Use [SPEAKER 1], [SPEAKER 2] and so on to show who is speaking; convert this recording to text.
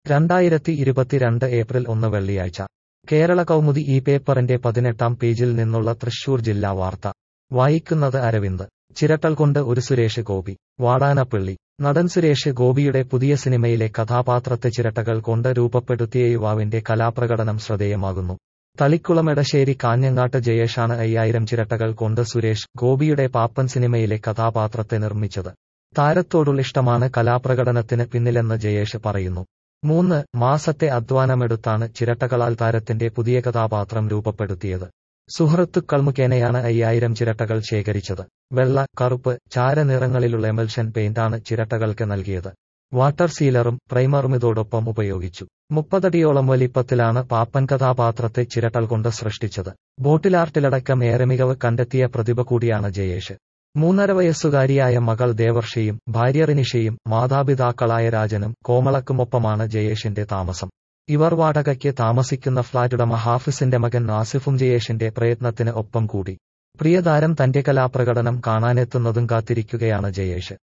[SPEAKER 1] രണ്ടായിരത്തി ഇരുപത്തിരണ്ട് ഏപ്രിൽ ഒന്ന് വെള്ളിയാഴ്ച കേരള കൗമുദി ഈ പേപ്പറിന്റെ പതിനെട്ടാം പേജിൽ നിന്നുള്ള തൃശൂർ ജില്ലാ വാർത്ത വായിക്കുന്നത് അരവിന്ദ് ചിരട്ടൽ കൊണ്ട് ഒരു സുരേഷ് ഗോപി വാടാനപ്പള്ളി നടൻ സുരേഷ് ഗോപിയുടെ പുതിയ സിനിമയിലെ കഥാപാത്രത്തെ ചിരട്ടകൾ കൊണ്ട് രൂപപ്പെടുത്തിയ യുവാവിന്റെ കലാപ്രകടനം ശ്രദ്ധേയമാകുന്നു തളിക്കുളം എടശ്ശേരി കാഞ്ഞങ്ങാട്ട് ജയേഷാണ് അയ്യായിരം ചിരട്ടകൾ കൊണ്ട് സുരേഷ് ഗോപിയുടെ പാപ്പൻ സിനിമയിലെ കഥാപാത്രത്തെ നിർമ്മിച്ചത് താരത്തോടുള്ള ഇഷ്ടമാണ് കലാപ്രകടനത്തിന് പിന്നിലെന്ന് ജയേഷ് പറയുന്നു മൂന്ന് മാസത്തെ അധ്വാനമെടുത്താണ് ചിരട്ടകളാൽ താരത്തിന്റെ പുതിയ കഥാപാത്രം രൂപപ്പെടുത്തിയത് സുഹൃത്തുക്കൾ മുഖേനയാണ് അയ്യായിരം ചിരട്ടകൾ ശേഖരിച്ചത് വെള്ള കറുപ്പ് ചാര നിറങ്ങളിലുള്ള എമൽഷൻ പെയിന്റാണ് ചിരട്ടകൾക്ക് നൽകിയത് വാട്ടർ സീലറും പ്രൈമറും ഇതോടൊപ്പം ഉപയോഗിച്ചു മുപ്പതടിയോളം വലിപ്പത്തിലാണ് പാപ്പൻ കഥാപാത്രത്തെ ചിരട്ടൽ കൊണ്ട് സൃഷ്ടിച്ചത് ബോട്ടിലാർട്ടിലടക്കം ഏറെ മികവ് കണ്ടെത്തിയ പ്രതിഭ കൂടിയാണ് ജയേഷ് മൂന്നര വയസ്സുകാരിയായ മകൾ ദേവർഷയും ഭാര്യ റിനിഷയും മാതാപിതാക്കളായ രാജനും കോമളക്കുമൊപ്പമാണ് ജയേഷിന്റെ താമസം ഇവർ വാടകയ്ക്ക് താമസിക്കുന്ന ഫ്ളാറ്റ് ഉടമ ഹാഫിസിന്റെ മകൻ നാസിഫും ജയേഷിന്റെ പ്രയത്നത്തിന് ഒപ്പം കൂടി പ്രിയതാരം തന്റെ കലാപ്രകടനം കാണാനെത്തുന്നതും കാത്തിരിക്കുകയാണ് ജയേഷ്